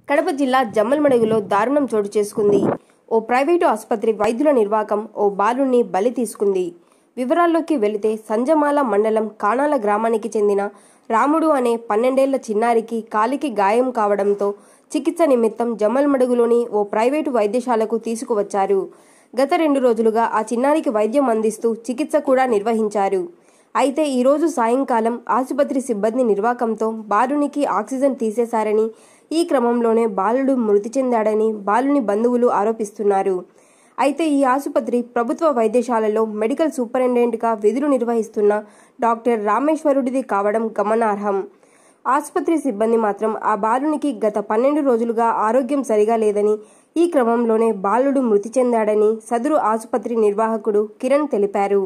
కడప జిల్లా జమ్మలమడుగులో దారుణం చోటు చేసుకుంది ఓ ప్రైవేటు ఆసుపత్రి వైద్యుల నిర్వాకం ఓ బాలుణ్ణి బలి తీసుకుంది వివరాల్లోకి వెళితే సంజమాల మండలం కానాల గ్రామానికి చెందిన రాముడు అనే పన్నెండేళ్ల చిన్నారికి కాలికి గాయం కావడంతో చికిత్స నిమిత్తం జమ్మలమడుగులోని ఓ ప్రైవేటు వైద్యశాలకు తీసుకువచ్చారు గత రెండు రోజులుగా ఆ చిన్నారికి వైద్యం అందిస్తూ చికిత్స కూడా నిర్వహించారు అయితే ఈరోజు సాయంకాలం ఆసుపత్రి సిబ్బంది నిర్వాకంతో బాలునికి ఆక్సిజన్ తీసేశారని ఈ క్రమంలోనే బాలుడు మృతి చెందాడని బాలుని బంధువులు ఆరోపిస్తున్నారు అయితే ఈ ఆసుపత్రి ప్రభుత్వ వైద్యశాలలో మెడికల్ సూపరింటెండెంట్గా విధులు నిర్వహిస్తున్న డాక్టర్ రామేశ్వరుడిది కావడం గమనార్హం ఆసుపత్రి సిబ్బంది మాత్రం ఆ బాలునికి గత పన్నెండు రోజులుగా ఆరోగ్యం సరిగా లేదని ఈ క్రమంలోనే బాలుడు మృతి చెందాడని సదురు ఆసుపత్రి నిర్వాహకుడు కిరణ్ తెలిపారు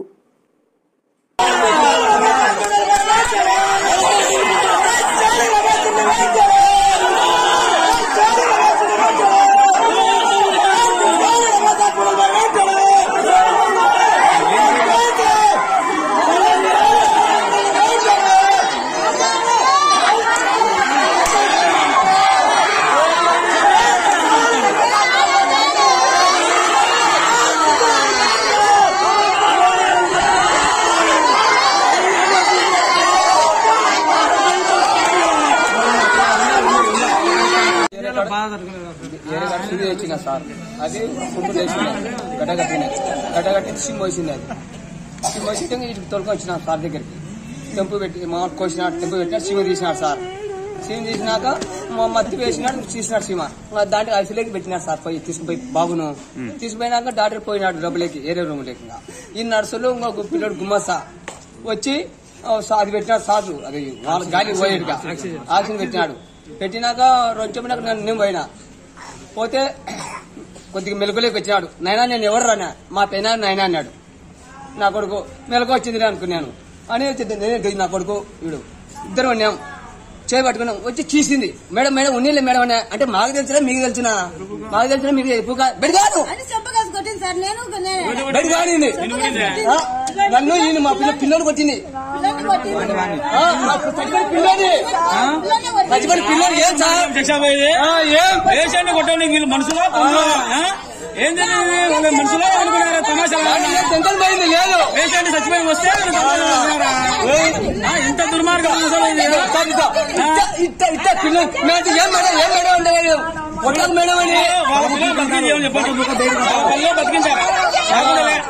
వేరే కాడ సూది వచ్చిన సార్ అది ఫుడ్ వేసింది గడ్డ కట్టినది గడ్డ కట్టి సిమ్ వేసింది అది సిమ్ వేసి ఇటు తొలగి వచ్చిన సార్ దగ్గరికి తెంపు పెట్టి మా కోసిన తెంపు పెట్టిన సీమ తీసినాడు సార్ సీమ తీసినాక మా మత్తి వేసినాడు తీసినాడు సీమ ఇంకా దాంట్లో ఐసీలోకి పెట్టినాడు సార్ పోయి తీసుకుపోయి బాబును తీసుకుపోయినాక డాక్టర్ పోయినాడు డబ్బులకి ఏరే రూమ్ లేక ఈ నర్సులు ఇంకొక పిల్లడు గుమ్మసా వచ్చి ఓ సా- అది పెట్టినాడు సాజు అది వాళ్ళ గాలి పోయేడుగా ఆక్సిజన్ పెట్టినాడు పెట్టినాక రెండు చెప్పినాక నేను నేను పోయినా పోతే కొద్దిగా మెలకులోకి వచ్చినాడు నైనా నేను ఎవరు రానా మా పెనా నైనా అన్నాడు నా కొడుకు మెలకు వచ్చింది అనుకున్నాను అని వచ్చింది నేనే గది నా కొడుకు వీడు ఇద్దరు ఉన్నాం చేయి పట్టుకున్నాం వచ్చి చీసింది మేడం మేడం ఉన్నీలే మేడం అన్నా అంటే మాకు తెలిసినా మీకు తెలిసినా మాకు తెలిసినా మీకు ఎక్కువ బెడిగాను అని చెప్పగాసి కొట్టింది సార్ నేను నేను బెడిగానింది ఆ, నన్ను ఈయన మా పిల్ల పిల్లలు కొట్టింది పిల్లల్ని కొట్టింది ఆ, మా చచ్చిపోయిన పిల్లని పిల్లల్ని కొట్టింది చచ్చిపోయిన పిల్లలు ఏం సార్ శిక్షాపోయేది ఆ, ఏం పేషెంట్ కొట్టడానికి వీళ్ళు మనుషులా పొందులా? ఆ? ఏంది ఇది? వాళ్ళ మనుషులా అనుకున్నారా తమాషా టెన్షన్ పోయింది లేదు పేషెంట్ చచ్చిపోయి వస్తే వీళ్ళు తమాషా అనుకున్నారా? ఆ, ఇంత దుర్మార్గం అసలు ఇది? ఇట్ట ఇట్ట పిల్లలు మేడం ఏం మేడం ఏం మేడం అంటే కొట్టకు మేడం అని వాళ్ళ పిల్లలు బతికించి ఏమని చెప్పండి వాళ్ళ పిల్లలు బతికించారా లేకపోతే లే.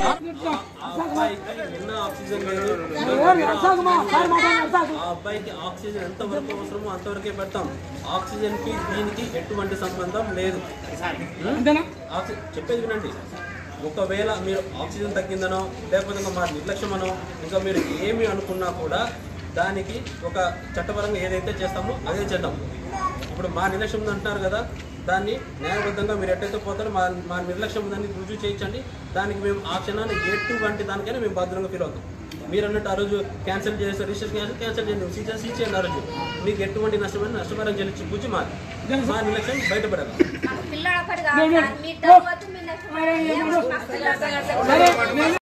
ఆ అబ్బాయికి ఆక్సిజన్ ఎంత వరకు అవసరమో అంతవరకే పెడతాం ఆక్సిజన్ కి దీనికి ఎటువంటి సంబంధం లేదు ఆక్సి- చెప్పేది వినండి ఒకవేళ మీరు ఆక్సిజన్ తగ్గిందనో లేకపోతే ఇంకా మా నిర్లక్ష్యమనో ఇంకా మీరు ఏమి అనుకున్నా కూడా దానికి ఒక చట్టపరంగా ఏదైతే చేస్తామో అదే చేద్దాం ఇప్పుడు మా నిర్లక్ష్యం ఉంది అంటున్నారు కదా దాన్ని న్యాయబద్ధంగా మీరు ఎట్టయితే పోతారో మా మా నిర్లక్ష్యం దాన్ని రుజువు చేయించండి దానికి మేము ఆ క్షణాన్ని ఎటువంటి దానికైనా మేము భద్రంగా ఫీల్ అవుతాం మీరు అన్నట్టు ఆ రోజు క్యాన్సిల్ చేస్తే రిజిస్ట్రేషన్ క్యాన్సిల్ క్యాన్సిల్ చేయండి సీచర్ సీచ్ చేయండి ఆ రోజు మీకు ఎటువంటి నష్టమైన నష్టపరం చెల్లించి బుజ్జి మాది మా నిర్లక్ష్యం బయటపడాలి పిల్లడు ఒకటి కావాలి మీ తర్వాత మీ నెక్స్ట్